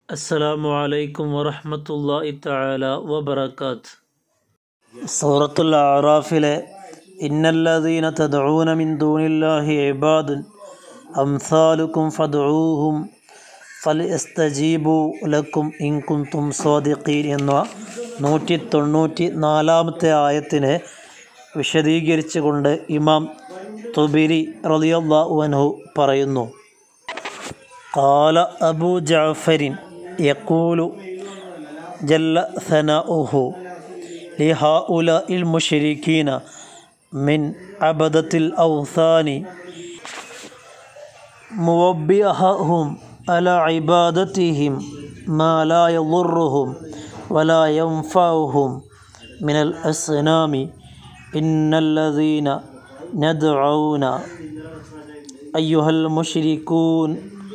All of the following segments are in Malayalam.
അസ്സലാമു അലൈക്കും വറഹ്മത്തുള്ളാഹി തആല വബറകാത്ത് സൂറത്തുൽ അറാഫിലെ ഇന്നല്ലദീന തദ്ഊന മിൻ ദൂനില്ലാഹി ഇബാദുൻ അംസാലുക്കും ഫദ്ഊഹും ഫൽയസ്തജീബു ലക്കും ഇൻ കുന്തും സ്വാദിഖീൻ എന്ന നൂറ്റി തൊണ്ണൂറ്റി നാലാമത്തെ ആയത്തിനെ വിശദീകരിച്ചുകൊണ്ട് ഇമാം തുബിരി റളിയല്ലാഹു അൻഹു പറയുന്നു قال أبو جعفر يقول جل ثناؤه لهؤلاء المشركين من عبدة الأوثان موبئهم على عبادتهم ما لا يضرهم ولا ينفعهم من الأصنام إن الذين ندعون أيها المشركون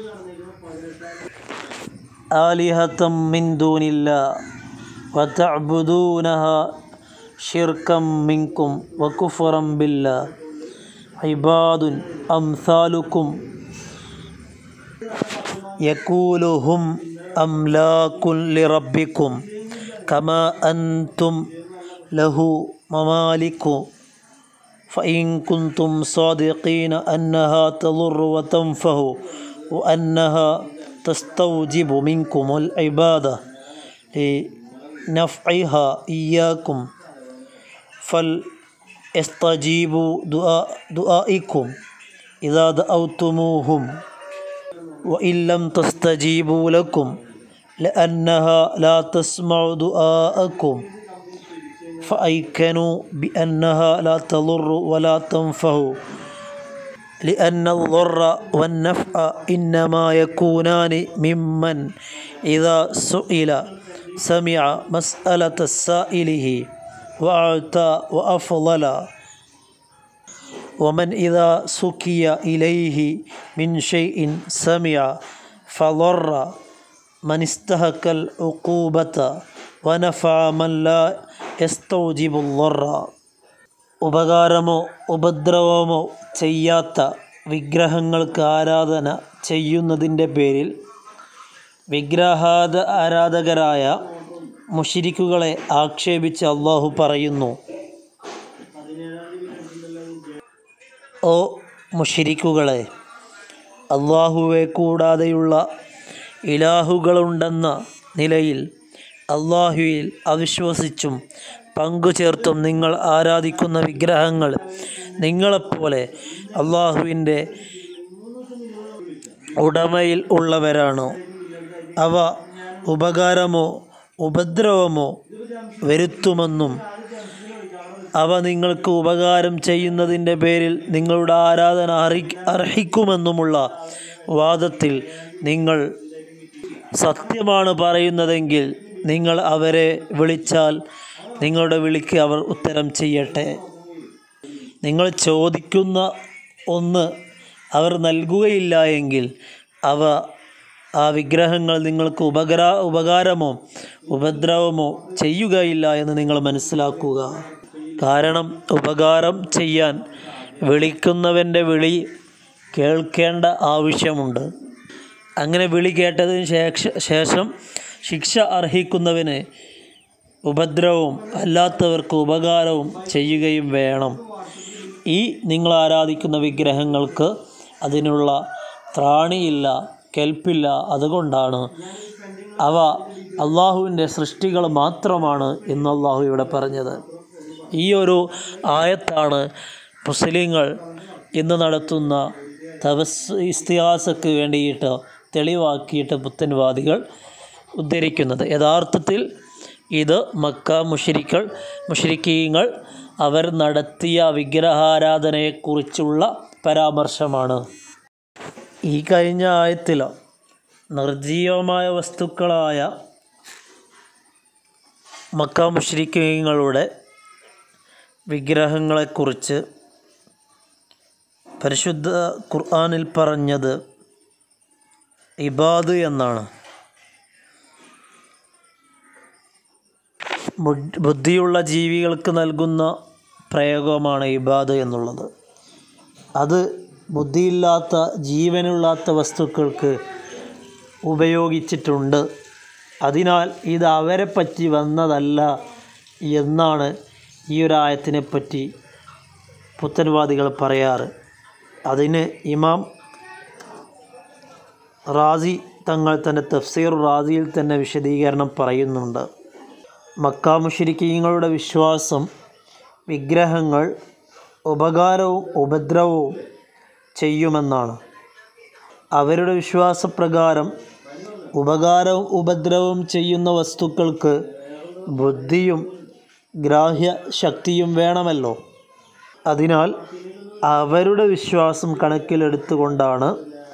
آلهة من دون الله وتعبدونها شركا منكم وكفرا بالله عباد أمثالكم يقول هم أملاك لربكم كما أنتم له ممالك فإن كنتم صادقين أنها تضر وتنفه وأنها تستوجب منكم العبادة لنفعها إياكم فليستجيبوا دعاء دعائكم إذا دعوتموهم وإن لم تستجيبوا لكم لأنها لا تسمع دعاءكم فأيكنوا بأنها لا تضر ولا تنفع لأن الضر والنفع إنما يكونان ممن إذا سئل سمع مسألة السائله وأعطى وأفضل ومن إذا سكي إليه من شيء سمع فضر من استهك العقوبة ونفع من لا يستوجب الضر ഉപകാരമോ ഉപദ്രവമോ ചെയ്യാത്ത വിഗ്രഹങ്ങൾക്ക് ആരാധന ചെയ്യുന്നതിൻ്റെ പേരിൽ വിഗ്രഹാദ ആരാധകരായ മുഷിരിക്കുകളെ ആക്ഷേപിച്ച് അള്ളാഹു പറയുന്നു ഓ മുഷിരിക്കുകളെ അള്ളാഹുവെ കൂടാതെയുള്ള ഇലാഹുകളുണ്ടെന്ന നിലയിൽ അള്ളാഹുവിൽ അവിശ്വസിച്ചും പങ്കുചേർത്തും നിങ്ങൾ ആരാധിക്കുന്ന വിഗ്രഹങ്ങൾ നിങ്ങളെപ്പോലെ അള്ളാഹുവിൻ്റെ ഉടമയിൽ ഉള്ളവരാണോ അവ ഉപകാരമോ ഉപദ്രവമോ വരുത്തുമെന്നും അവ നിങ്ങൾക്ക് ഉപകാരം ചെയ്യുന്നതിൻ്റെ പേരിൽ നിങ്ങളുടെ ആരാധന അർഹി അർഹിക്കുമെന്നുമുള്ള വാദത്തിൽ നിങ്ങൾ സത്യമാണ് പറയുന്നതെങ്കിൽ നിങ്ങൾ അവരെ വിളിച്ചാൽ നിങ്ങളുടെ വിളിക്ക് അവർ ഉത്തരം ചെയ്യട്ടെ നിങ്ങൾ ചോദിക്കുന്ന ഒന്ന് അവർ നൽകുകയില്ല എങ്കിൽ അവ ആ വിഗ്രഹങ്ങൾ നിങ്ങൾക്ക് ഉപകാര ഉപകാരമോ ഉപദ്രവമോ ചെയ്യുകയില്ല എന്ന് നിങ്ങൾ മനസ്സിലാക്കുക കാരണം ഉപകാരം ചെയ്യാൻ വിളിക്കുന്നവൻ്റെ വിളി കേൾക്കേണ്ട ആവശ്യമുണ്ട് അങ്ങനെ വിളി കേട്ടതിന് ശേഷ ശേഷം ശിക്ഷ അർഹിക്കുന്നവന് ഉപദ്രവവും അല്ലാത്തവർക്ക് ഉപകാരവും ചെയ്യുകയും വേണം ഈ നിങ്ങൾ ആരാധിക്കുന്ന വിഗ്രഹങ്ങൾക്ക് അതിനുള്ള ത്രാണിയില്ല കെൽപ്പില്ല അതുകൊണ്ടാണ് അവ അള്ളാഹുവിൻ്റെ സൃഷ്ടികൾ മാത്രമാണ് എന്ന് അള്ളാഹു ഇവിടെ പറഞ്ഞത് ഈ ഒരു ആയത്താണ് മുസ്ലിങ്ങൾ ഇന്ന് നടത്തുന്ന തപസ് ഇസ്തിഹാസക്ക് വേണ്ടിയിട്ട് തെളിവാക്കിയിട്ട് പുത്തൻവാദികൾ ഉദ്ധരിക്കുന്നത് യഥാർത്ഥത്തിൽ ഇത് മക്ക മുഷരിക്കൾ മുഷരിക്കീങ്ങൾ അവർ നടത്തിയ വിഗ്രഹാരാധനയെക്കുറിച്ചുള്ള പരാമർശമാണ് ഈ കഴിഞ്ഞ ആയത്തിൽ നിർജീവമായ വസ്തുക്കളായ മക്ക മുഷരിക്കീങ്ങളുടെ വിഗ്രഹങ്ങളെക്കുറിച്ച് പരിശുദ്ധ ഖുർആാനിൽ പറഞ്ഞത് ഇബാദ് എന്നാണ് ബുദ്ധിയുള്ള ജീവികൾക്ക് നൽകുന്ന പ്രയോഗമാണ് ഇബാദ് എന്നുള്ളത് അത് ബുദ്ധിയില്ലാത്ത ജീവനില്ലാത്ത വസ്തുക്കൾക്ക് ഉപയോഗിച്ചിട്ടുണ്ട് അതിനാൽ ഇത് അവരെ പറ്റി വന്നതല്ല എന്നാണ് ഈ ഒരു ആയത്തിനെ പറ്റി പുത്തൻവാദികൾ പറയാറ് അതിന് ഇമാം റാസി തങ്ങൾ തൻ്റെ തഫ്സീർ റാസിയിൽ തന്നെ വിശദീകരണം പറയുന്നുണ്ട് മക്ക മുഷരിക്കീങ്ങളുടെ വിശ്വാസം വിഗ്രഹങ്ങൾ ഉപകാരവും ഉപദ്രവവും ചെയ്യുമെന്നാണ് അവരുടെ വിശ്വാസപ്രകാരം ഉപകാരവും ഉപദ്രവവും ചെയ്യുന്ന വസ്തുക്കൾക്ക് ബുദ്ധിയും ഗ്രാഹ്യ ശക്തിയും വേണമല്ലോ അതിനാൽ അവരുടെ വിശ്വാസം കണക്കിലെടുത്തുകൊണ്ടാണ്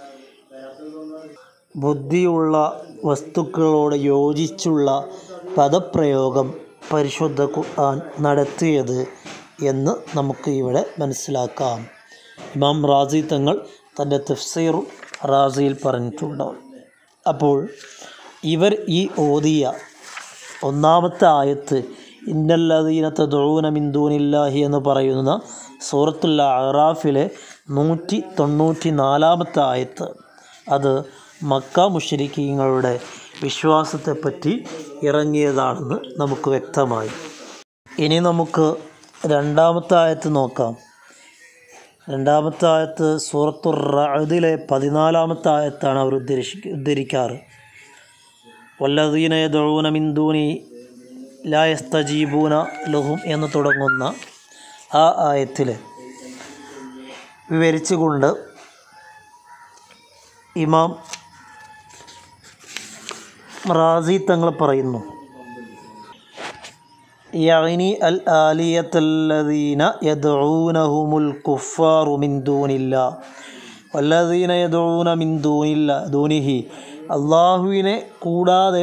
ബുദ്ധിയുള്ള വസ്തുക്കളോട് യോജിച്ചുള്ള പദപ്രയോഗം പരിശുദ്ധ ഖുർആൻ നടത്തിയത് എന്ന് നമുക്ക് ഇവിടെ മനസ്സിലാക്കാം ഇമാം റാസി തങ്ങൾ തൻ്റെ തഫ്സീർ റാസിയിൽ പറഞ്ഞിട്ടുണ്ട് അപ്പോൾ ഇവർ ഈ ഓതിയ ഒന്നാമത്തെ ആയത്ത് ഇന്നല്ലതീനത്തെ ദൂന മിന്ദൂനില്ലാഹി എന്ന് പറയുന്ന സൂറത്തുൽ അറാഫിലെ നൂറ്റി തൊണ്ണൂറ്റി നാലാമത്തെ ആയത്ത് അത് മക്ക മുഷരിക്കീങ്ങളുടെ വിശ്വാസത്തെപ്പറ്റി ഇറങ്ങിയതാണെന്ന് നമുക്ക് വ്യക്തമായി ഇനി നമുക്ക് രണ്ടാമത്തെ ആയത്ത് നോക്കാം രണ്ടാമത്തെ ആയത്ത് സൂറത്തുർ റഅദിലെ പതിനാലാമത്തെ ആയത്താണ് അവർ ഉദ്ധരിശി ഉദ്ധരിക്കാറ് വല്ലദീന യദഊന മിൻ ദൂനി ലാ യസ്തജീബൂന ലഹും എന്ന് തുടങ്ങുന്ന ആ ആയത്തിൽ വിവരിച്ചുകൊണ്ട് ഇമാം റാസി തങ്ങൾ പറയുന്നു യഅനി അൽ ആലിയത്തല്ലദീന യദ്ഊനഹുമുൽ കുഫാറു മിൻ ദൂനില്ല വല്ലദീന യദ്ഊന മിൻ ദൂനില്ല ദൂനിഹി അള്ളാഹുവിനെ കൂടാതെ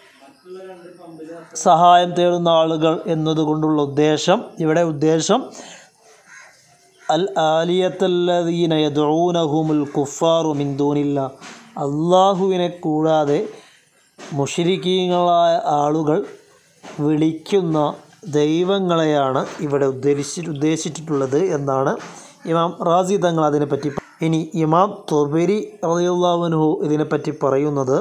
സഹായം തേടുന്ന ആളുകൾ എന്നതുകൊണ്ടുള്ള ഉദ്ദേശം ഇവിടെ ഉദ്ദേശം അൽ ആലിയത്തല്ലദീന യദ്ഊനഹുമുൽ കുഫാറു മിൻ ദൂനില്ല അള്ളാഹുവിനെ കൂടാതെ മുഷരിക്കീങ്ങളായ ആളുകൾ വിളിക്കുന്ന ദൈവങ്ങളെയാണ് ഇവിടെ ഉദ്ദേശിച്ച് ഉദ്ദേശിച്ചിട്ടുള്ളത് എന്നാണ് ഇമാം റാസി തങ്ങൾ അതിനെപ്പറ്റി പ- ഇനി ഇമാം തൊബരി റളിയല്ലാഹുഅൻഹു ഇതിനെപ്പറ്റി പറയുന്നത്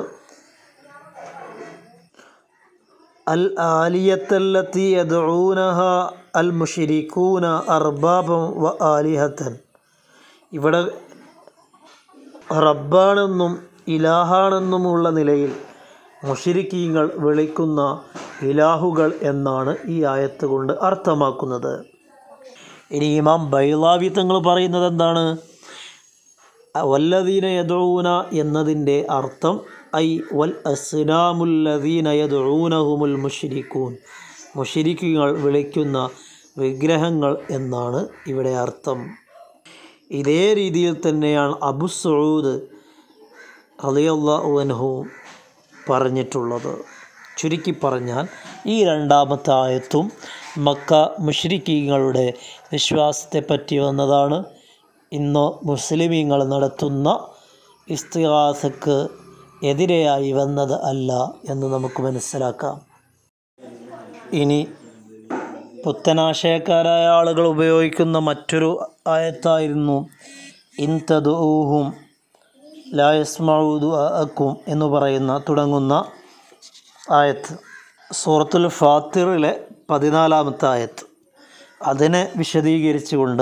അൽ ആലിയത്തല്ലത്തി യദ്ഊനഹ അൽ മുഷിരിക്കൂന അർബാബം വ ആലിഹത്തൻ ഇവിടെ റബ്ബാണെന്നും ഇലാഹാണെന്നുമുള്ള നിലയിൽ മുഷിരിക്കീങ്ങൾ വിളിക്കുന്ന ഇലാഹുകൾ എന്നാണ് ഈ ആയത്ത് കൊണ്ട് അർത്ഥമാക്കുന്നത് ഇനി ഇമാം ബൈലാവി തങ്ങൾ പറയുന്നത് എന്താണ് വല്ലദീന യദൂന എന്നതിൻ്റെ അർത്ഥം ഐ വൽ അസ്നാമുല്ലദീന യദൂനഹുമുൽ മുഷിരിക്കൂൻ മുഷിരിക്കുകൾ വിളിക്കുന്ന വിഗ്രഹങ്ങൾ എന്നാണ് ഇവിടെ അർത്ഥം ഇതേ രീതിയിൽ തന്നെയാണ് അബു സഊദ് റളിയല്ലാഹു അൻഹു പറഞ്ഞിട്ടുള്ളത് ചുരുക്കി പറഞ്ഞാൽ ഈ രണ്ടാമത്തെ ആയത്തും മക്ക മുഷ്രിക്കീങ്ങളുടെ വിശ്വാസത്തെ പറ്റി വന്നതാണ് ഇന്ന് മുസ്ലിമീങ്ങൾ നടത്തുന്ന ഇസ്തിഹാസക്ക് എതിരെയായി വന്നത് അല്ല എന്ന് നമുക്ക് മനസ്സിലാക്കാം ഇനി പുത്തനാശയക്കാരായ ആളുകൾ ഉപയോഗിക്കുന്ന മറ്റൊരു ആയത്തായിരുന്നു ഇൻതദൂഹും ലായസ്മൗദു അക്കും എന്ന് പറയുന്ന തുടങ്ങുന്ന ആയത്ത് സൂറത്തുൽ ഫാത്തിറിലെ പതിനാലാമത്തെ ആയത്ത് അതിനെ വിശദീകരിച്ചുകൊണ്ട്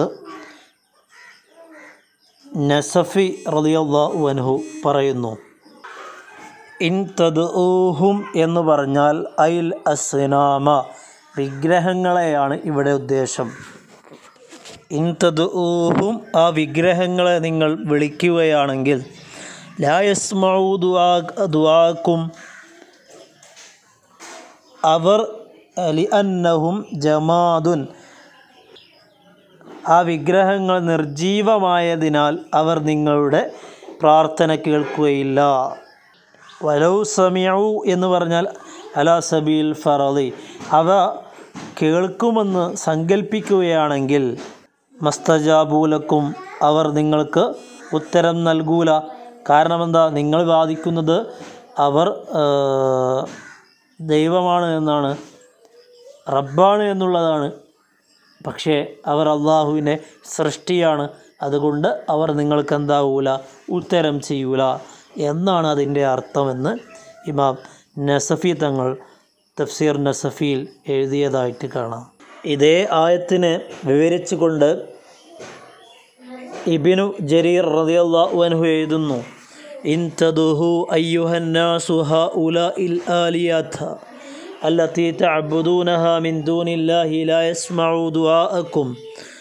നസഫി റളിയല്ലാഹു അൻഹു പറയുന്നു ഇൻ തദ്ഊഹും എന്ന് പറഞ്ഞാൽ ഐൽ അസ്നാമ വിഗ്രഹങ്ങളെയാണ് ഇവിടെ ഉദ്ദേശം ഇൻ തദ്ഊഹും ആ വിഗ്രഹങ്ങളെ നിങ്ങൾ വിളിക്കുകയാണെങ്കിൽ ലായസ്മൗ ദുആ ദുആക്കും അവർ ലി അന്നഹും ജമാദുൻ ആ വിഗ്രഹങ്ങൾ നിർജീവമായതിനാൽ അവർ നിങ്ങളുടെ പ്രാർത്ഥന കേൾക്കുകയില്ല വലൗ സമിയു എന്ന് പറഞ്ഞാൽ അലാ സബീൽ ഫറലി അവ കേൾക്കുമെന്ന് സങ്കല്പിക്കുകയാണെങ്കിൽ മസ്തജാബൂലക്കും അവർ നിങ്ങൾക്ക് ഉത്തരം നൽകൂല കാരണം എന്താ നിങ്ങൾ വാദിക്കുന്നത് അവർ ആ, ദൈവമാണ് എന്നാണ് റബ്ബാണ് എന്നുള്ളതാണ് പക്ഷേ അവർ അള്ളാഹുവിൻ്റെ സൃഷ്ടിയാണ് അതുകൊണ്ട് അവർ നിങ്ങൾക്ക് എന്താവൂല ഉത്തരം ചെയ്യൂല എന്നാണ് അതിൻ്റെ അർത്ഥമെന്ന് ഇമാം നസഫി തങ്ങൾ തഫ്സീർ നസഫിയിൽ എഴുതിയതായിട്ട് കാണാം ഇതേ ആയത്തിനെ വിവരിച്ചുകൊണ്ട് ഇബിനു ജരീർ റളിയല്ലാഹു അൻഹു എഴുതുന്നു ഇൻ തദുഹു അയ്യുഹന്നാസു ഹഉലാഇൽ ആലിയാത അല്ലത്തി തഅബുദൂനഹ മിൻ ദൂനില്ലാഹി ലാ യസ്മഉ ദുആഅക്കും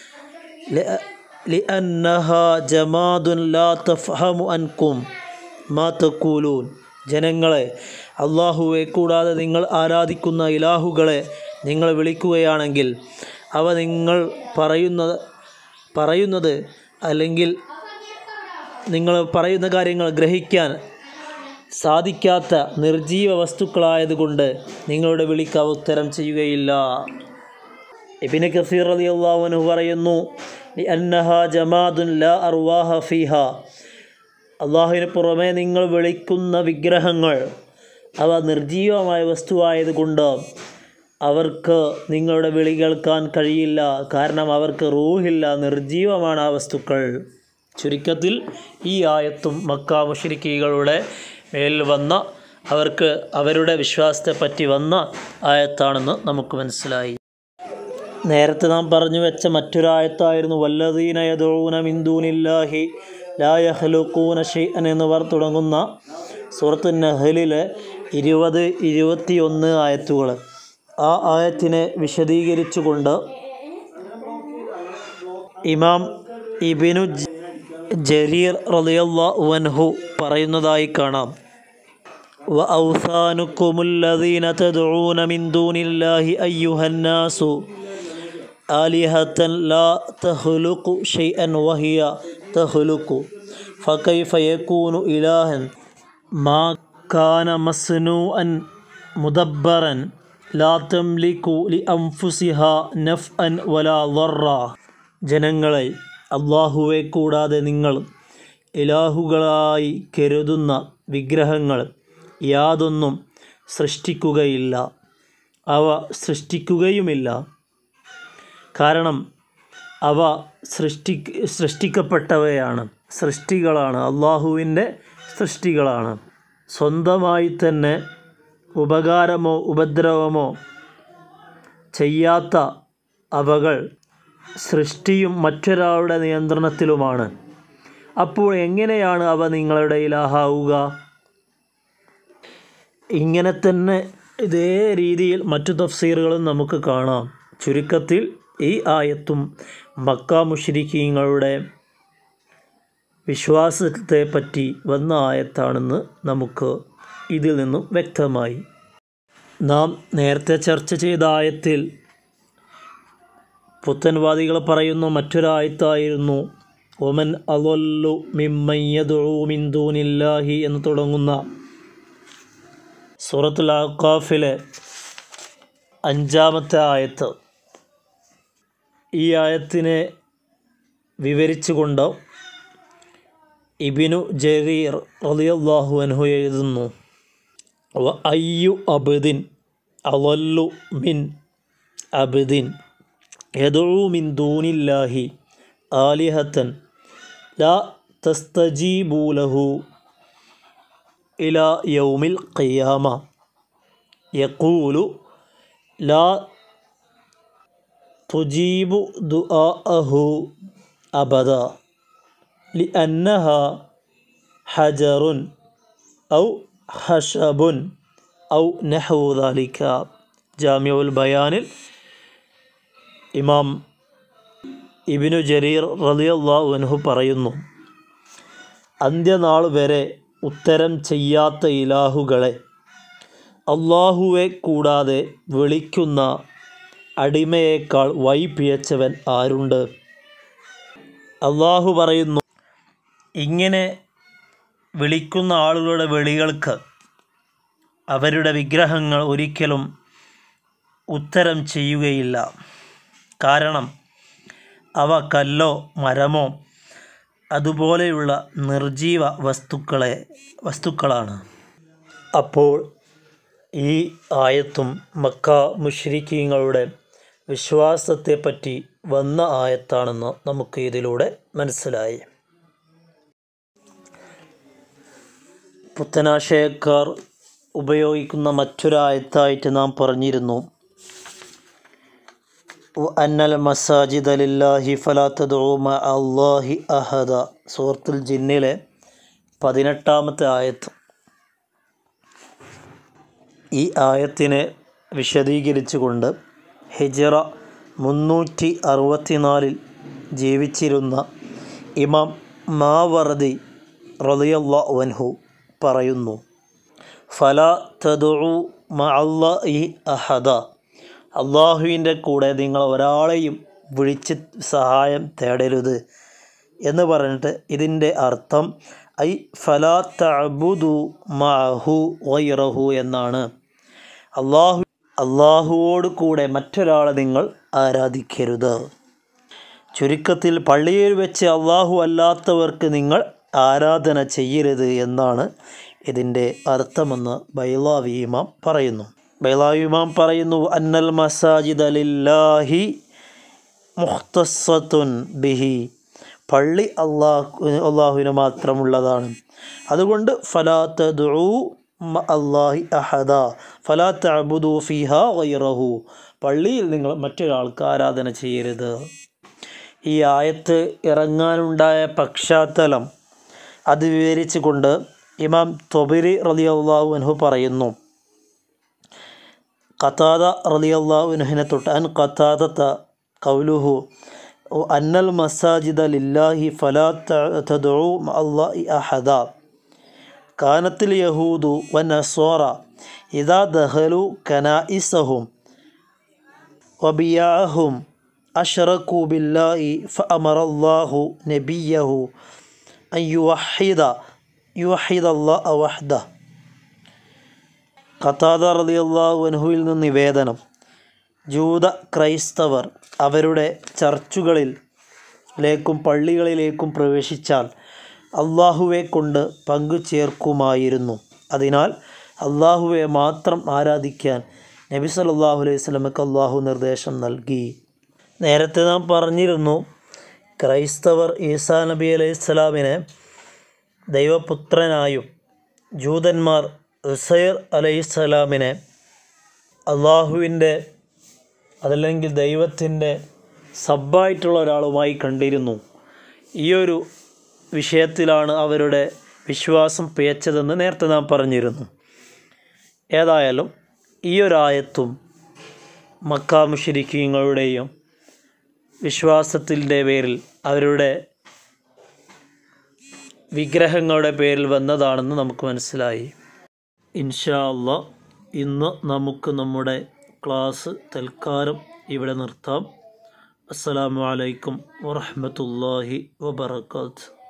لأنها جماد لا تفهم أنكم ما تقولون ജനങ്ങളെ അള്ളാഹുവെ കൂടാതെ നിങ്ങൾ ആരാധിക്കുന്ന ഇലാഹുകളെ നിങ്ങൾ വിളിക്കുകയാണെങ്കിൽ അവ നിങ്ങൾ പറയുന്നത് പറയുന്നത് അല്ലെങ്കിൽ നിങ്ങൾ പറയുന്ന കാര്യങ്ങൾ ഗ്രഹിക്കാൻ സാധിക്കാത്ത നിർജീവ വസ്തുക്കളായതുകൊണ്ട് നിങ്ങളുടെ വിളിക്ക് അവ ഉത്തരം ചെയ്യുകയില്ല ഇബിന് കസീർ അലി അള്ളാഹുനു പറയുന്നു അന്നഹ ജമാദുൻ ല അർവാഹ ഫിഹ അള്ളാഹുവിന് പുറമെ നിങ്ങൾ വിളിക്കുന്ന വിഗ്രഹങ്ങൾ അവ നിർജീവമായ വസ്തുവായതുകൊണ്ട് അവർക്ക് നിങ്ങളുടെ വിളി കേൾക്കാൻ കഴിയില്ല കാരണം അവർക്ക് റൂഹില്ല നിർജീവമാണ് ആ വസ്തുക്കൾ ചുരുക്കത്തിൽ ഈ ആയത്തും മക്ക മുഷരിക്കുകളുടെ മേൽ വന്ന അവർക്ക് അവരുടെ വിശ്വാസത്തെ പറ്റി വന്ന ആയത്താണെന്ന് നമുക്ക് മനസ്സിലായി നേരത്തെ നാം പറഞ്ഞു വെച്ച മറ്റൊരായത്തായിരുന്നു വല്ലദീന യദൂന മിന്ദൂനില്ലാഹി ലാ യഹ്ലുഖൂന ഷൈഅൻ എന്നിവർ തുടങ്ങുന്ന സൂറത്തു നഹലിലെ ഇരുപത് ഇരുപത്തിയൊന്ന് ആയത്തുകൾ ആ ആയത്തിനെ വിശദീകരിച്ചുകൊണ്ട് ഇമാം ഇബിനു ജ- ജരീർ റളിയല്ലാഹു അൻഹു പറയുന്നതായി കാണാം وأوثانكم الذين تدعون من دون الله أيها الناس آلهة لا تخلق شيئا وهي تخلق فكيف يكون إلها ما كان مصنوعا مدبرا لا تملك لأنفسها نفعا ولا ضرا ജനങ്ങളെ അള്ളാഹുവെ കൂടാതെ നിങ്ങൾ ഇലാഹുകളായി കരുതുന്ന വിഗ്രഹങ്ങൾ യാതൊന്നും സൃഷ്ടിക്കുകയില്ല അവ സൃഷ്ടിക്കുകയുമില്ല കാരണം അവ സൃഷ്ടി സൃഷ്ടിക്കപ്പെട്ടവയാണ് സൃഷ്ടികളാണ് അള്ളാഹുവിൻ്റെ സൃഷ്ടികളാണ് സ്വന്തമായി തന്നെ ഉപകാരമോ ഉപദ്രവമോ ചെയ്യാത്ത അവകൾ സൃഷ്ടിയും മറ്റൊരാളുടെ നിയന്ത്രണത്തിലുമാണ് അപ്പോൾ എങ്ങനെയാണ് അവ നിങ്ങളുടെ ഇലാഹാവുക ഇങ്ങനെ തന്നെ ഇതേ രീതിയിൽ മറ്റു തഫ്സീറുകളും നമുക്ക് കാണാം ചുരുക്കത്തിൽ ഈ ആയത്തും മക്ക മുഷരിക്കീങ്ങളുടെ വിശ്വാസത്തെ പറ്റി വന്ന ആയത്താണെന്ന് നമുക്ക് ഇതിൽ നിന്നും വ്യക്തമായി നാം നേരത്തെ ചർച്ച ചെയ്ത ആയത്തിൽ പുത്തൻവാദികൾ പറയുന്ന മറ്റൊരായത്തായിരുന്നു ഒമൻ അലൊല്ലു മിമ്മയ്യദൂ മിൻ ദൂനില്ലാഹി എന്ന് തുടങ്ങുന്ന സൂറത്തുൽ ആഖാഫിലെ അഞ്ചാമത്തെ ആയത്ത് ഈ ആയത്തിനെ വിവരിച്ചുകൊണ്ട് ഇബിനു ജരീർ റളിയല്ലാഹു അൻഹു എഴുതുന്നു വ അയ്യു അബ്ദിൻ അളല്ലു മിൻ അബ്ദിൻ യദൂ മിൻ ദൂനില്ലാഹി ആലിഹത്തൻ ലാ തസ്തജീബൂ ലഹു ഇലാ യൗമിൽ ഖിയാമ യഖൂലു ലാ തുജീബു ദുആഅഹു അബദ لأنها حجر أو خشب أو نحو ذلك جامع البيان ഇമാം ഇബിനു ജരീർ റളിയല്ലാഹു അൻഹു പറയുന്നു അന്ത്യനാൾ വരെ ഉത്തരം ചെയ്യാത്ത ഇലാഹുകളെ അള്ളാഹുവെ കൂടാതെ വിളിക്കുന്ന അടിമയേക്കാൾ വൈപിയച്ചവൻ ആരുണ്ട് അള്ളാഹു പറയുന്നു ഇങ്ങനെ വിളിക്കുന്ന ആളുകളുടെ വിളികൾക്ക് അവരുടെ വിഗ്രഹങ്ങൾ ഒരിക്കലും ഉത്തരം ചെയ്യുകയില്ല കാരണം അവ കല്ലോ മരമോ അതുപോലെയുള്ള നിർജീവ വസ്തുക്കളെ വസ്തുക്കളാണ് അപ്പോൾ ഈ ആയത്തും മക്ക മുഷ്രിക്കീങ്ങളുടെ വിശ്വാസത്തെപ്പറ്റി വന്ന ആയത്താണെന്ന് നമുക്ക് ഇതിലൂടെ മനസ്സിലായി പുത്തനാശയക്കാർ ഉപയോഗിക്കുന്ന മറ്റൊരായത്തായിട്ട് നാം പറഞ്ഞിരുന്നു അന്നൽ മസാജിദ് അലില്ലാഹി ഫലാത്തദോമ അള്ളാഹി അഹദ സൂറത്തുൽ ജിന്നിലെ പതിനെട്ടാമത്തെ ആയത്ത് ഈ ആയത്തിനെ വിശദീകരിച്ചുകൊണ്ട് ഹിജറ മുന്നൂറ്റി അറുപത്തിനാലിൽ ജീവിച്ചിരുന്ന ഇമാം മാവറദി റളിയല്ലാ വൻഹു പറയുന്നു ഫല തദു മഅല്ലാഹി അഹദ അള്ളാഹുവിൻ്റെ കൂടെ നിങ്ങൾ ഒരാളെയും വിളിച്ച് സഹായം തേടരുത് എന്ന് പറഞ്ഞിട്ട് ഇതിൻ്റെ അർത്ഥം ഐ ഫലാ തഅബുദു മഅഹു വൈറഹു എന്നാണ് അള്ളാഹു അള്ളാഹുവോട് കൂടെ മറ്റൊരാളെ നിങ്ങൾ ആരാധിക്കരുത് ചുരുക്കത്തിൽ പള്ളിയിൽ വെച്ച് അള്ളാഹു അല്ലാത്തവർക്ക് നിങ്ങൾ ആരാധന ചെയ്യരുത് എന്നാണ് ഇതിൻ്റെ അർത്ഥമെന്ന് ബൈലാവി ഇമാം പറയുന്നു ബൈലാവി ഇമാം പറയുന്നു അന്നൽ മസാജിദ് അലില്ലാഹി മുഖ്തസ്വത്തുൻ ബിഹി പള്ളി അള്ളാഹു അള്ളാഹുവിന് മാത്രമുള്ളതാണ് അതുകൊണ്ട് ഫലാത്ത ദുഊ അള്ളാഹി അഹദ ഫലാത്ത അബുദു ഫിഹ വൈറഹു പള്ളിയിൽ നിങ്ങൾ മറ്റൊരാൾക്ക് ആരാധന ചെയ്യരുത് ഈ ആയത്ത് ഇറങ്ങാനുണ്ടായ പശ്ചാത്തലം അത് വിവരിച്ചുകൊണ്ട് ഇമാം തൊബിരി റലിയല്ലാഹു അൻഹു പറയുന്നു ഖത്താദ റലിയല്ലാഹു അൻഹുവിനെ തൊട്ട് അൻ ഖത്താദത്ത കൗലുഹു അന്നൽ മസാജിദ ലില്ലാഹി ഫലാ തദഉ അല്ലാഹി അഹദ കാനത്തിൽ യഹൂദു വ നസ്വാറ ഇദാ ദഹലു കനായിസഹും വബിയാഹും അഷ്റഖു ബില്ലാഹി ഫഅമറ അല്ലാഹു നബിയഹു അൻ യുവഹിദ യുവഹിദ അല്ലാഹ വഹ്ദ ഖത്താദ റളിയല്ലാഹു അൻഹുവിൽ നിന്ന് നിവേദനം ജൂത ക്രൈസ്തവർ അവരുടെ ചർച്ചുകളിൽ ലേക്കും പള്ളികളിലേക്കും പ്രവേശിച്ചാൽ അള്ളാഹുവെ കൊണ്ട് പങ്കു ചേർക്കുമായിരുന്നു അതിനാൽ അള്ളാഹുവെ മാത്രം ആരാധിക്കാൻ നബി സല്ലല്ലാഹു അലൈഹി വസല്ലമക്ക് അള്ളാഹു നിർദ്ദേശം നൽകി നേരത്തെ നാം പറഞ്ഞിരുന്നു ക്രൈസ്തവർ ഈസാ നബി അലൈഹി സ്വലാമിനെ ദൈവപുത്രനായും ജൂതന്മാർ ഉസൈർ അലൈഹി സ്വലാമിനെ അള്ളാഹുവിൻ്റെ അതല്ലെങ്കിൽ ദൈവത്തിൻ്റെ സബ്ബായിട്ടുള്ള ഒരാളുമായി കണ്ടിരുന്നു ഈ ഒരു വിഷയത്തിലാണ് അവരുടെ വിശ്വാസം പേച്ചതെന്ന് നേരത്തെ നാം പറഞ്ഞിരുന്നു ഏതായാലും ഈ ഒരായത്തും മക്കാമുഷിരിക്കങ്ങളുടെയും വിശ്വാസത്തിൻ്റെ പേരിൽ അവരുടെ വിഗ്രഹങ്ങളുടെ പേരിൽ വന്നതാണെന്ന് നമുക്ക് മനസ്സിലായി ഇൻഷാ അല്ലാ ഇന്ന് നമുക്ക് നമ്മുടെ ക്ലാസ് തൽക്കാലം ഇവിടെ നിർത്താം അസ്സലാമു അലൈക്കും വറഹ്മത്തുള്ളാഹി വബറകാതുഹു